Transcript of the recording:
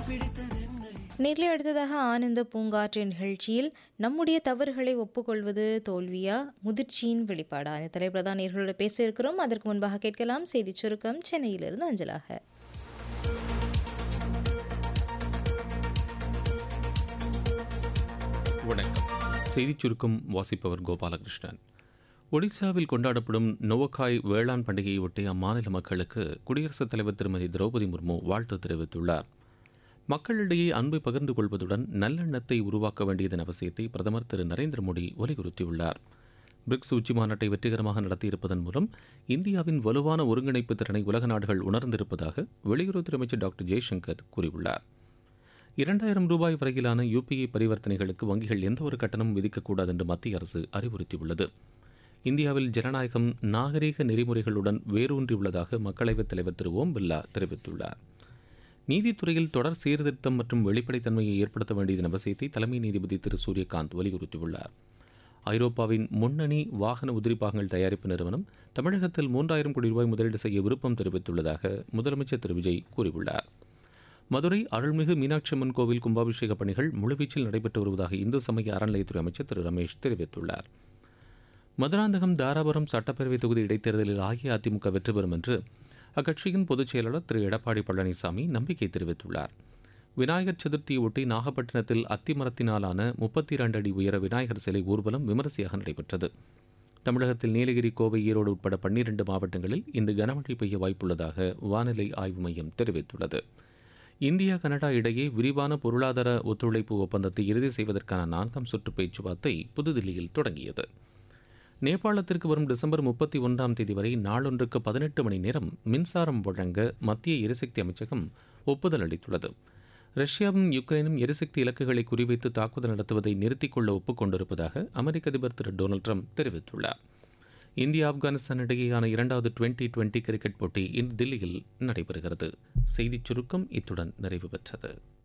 நேரில் அடுத்ததாக ஆனந்த பூங்காற்று நிகழ்ச்சியில் நம்முடைய தவறுகளை ஒப்புக்கொள்வது தோல்வியா முதிர்ச்சியின் வெளிப்பாடா இந்த தலைப்பில் தான் நேர்களோட பேச இருக்கிறோம் அதற்கு முன்பாக கேட்கலாம் செய்தி சுருக்கம் சென்னையிலிருந்து அஞ்சலாக வணக்கம் செய்திச் சுருக்கம் வாசிப்பவர் கோபாலகிருஷ்ணன் ஒடிசாவில் கொண்டாடப்படும் நோவக்காய் வேளாண் பண்டிகையொட்டி அம்மாநில மக்களுக்கு குடியரசுத் தலைவர் திருமதி திரௌபதி முர்மு வாழ்த்து தெரிவித்துள்ளார் மக்களிடையே அன்பை பகிர்ந்து கொள்வதுடன் நல்லெண்ணத்தை உருவாக்க வேண்டியதன் அவசியத்தை பிரதமர் திரு நரேந்திர மோடி வலியுறுத்தியுள்ளார் பிரிக்ஸ் உச்சி மாநாட்டை வெற்றிகரமாக நடத்தியிருப்பதன் மூலம் இந்தியாவின் வலுவான ஒருங்கிணைப்பு திறனை உலக நாடுகள் உணர்ந்திருப்பதாக வெளியுறவுத்துறை அமைச்சர் டாக்டர் ஜெய்சங்கர் கூறியுள்ளார் இரண்டாயிரம் ரூபாய் வரையிலான யுபிஐ பரிவர்த்தனைகளுக்கு வங்கிகள் எந்தவொரு கட்டணமும் விதிக்கக்கூடாது என்று மத்திய அரசு அறிவுறுத்தியுள்ளது இந்தியாவில் ஜனநாயகம் நாகரீக நெறிமுறைகளுடன் வேரூன்றியுள்ளதாக மக்களவைத் தலைவர் திரு ஓம் பிர்லா தெரிவித்துள்ளார் நீதித்துறையில் தொடர் சீர்திருத்தம் மற்றும் வெளிப்படைத்தன்மையை ஏற்படுத்த வேண்டியதன் அவசியத்தை தலைமை நீதிபதி திரு சூரியகாந்த் வலியுறுத்தியுள்ளார் ஐரோப்பாவின் முன்னணி வாகன உதிரிப்பாகங்கள் தயாரிப்பு நிறுவனம் தமிழகத்தில் மூன்றாயிரம் கோடி ரூபாய் முதலீடு செய்ய விருப்பம் தெரிவித்துள்ளதாக முதலமைச்சர் திரு விஜய் கூறியுள்ளார் மதுரை அருள்மிகு மீனாட்சி அம்மன் கோவில் கும்பாபிஷேக பணிகள் முழுவீச்சில் நடைபெற்று வருவதாக இந்து சமய அறநிலையத்துறை அமைச்சர் திரு ரமேஷ் தெரிவித்துள்ளார் மதுராந்தகம் தாராபுரம் சட்டப்பேரவை தொகுதி இடைத்தேர்தலில் அஇஅதிமுக வெற்றி பெறும் என்று அக்கட்சியின் பொதுச் செயலாளர் திரு எடப்பாடி பழனிசாமி நம்பிக்கை தெரிவித்துள்ளார் விநாயகர் சதுர்த்தியொட்டி நாகப்பட்டினத்தில் அத்திமரத்தினாலான முப்பத்தி இரண்டு அடி உயர விநாயகர் சிலை ஊர்வலம் விமரிசையாக நடைபெற்றது தமிழகத்தில் நீலகிரி கோவை ஈரோடு உட்பட பன்னிரண்டு மாவட்டங்களில் இன்று கனமழை பெய்ய வாய்ப்புள்ளதாக வானிலை ஆய்வு மையம் தெரிவித்துள்ளது இந்தியா கனடா இடையே விரிவான பொருளாதார ஒத்துழைப்பு ஒப்பந்தத்தை இறுதி செய்வதற்கான நான்காம் சுற்று பேச்சுவார்த்தை புதுதில்லியில் தொடங்கியது நேபாளத்திற்கு வரும் டிசம்பர் முப்பத்தி ஒன்றாம் தேதி வரை நாளொன்றுக்கு பதினெட்டு மணி நேரம் மின்சாரம் வழங்க மத்திய எரிசக்தி அமைச்சகம் ஒப்புதல் அளித்துள்ளது ரஷ்யாவும் யுக்ரைனும் எரிசக்தி இலக்குகளை குறிவைத்து தாக்குதல் நடத்துவதை நிறுத்திக் கொள்ள ஒப்புக்கொண்டிருப்பதாக அமெரிக்க அதிபர் திரு டொனால்டு ட்ரம்ப் தெரிவித்துள்ளார் இந்தியா ஆப்கானிஸ்தான் இடையேயான இரண்டாவது டுவெண்டி டுவெண்டி கிரிக்கெட் போட்டி இன்று தில்லியில் நடைபெறுகிறது செய்திச் சுருக்கம் இத்துடன் நிறைவு பெற்றது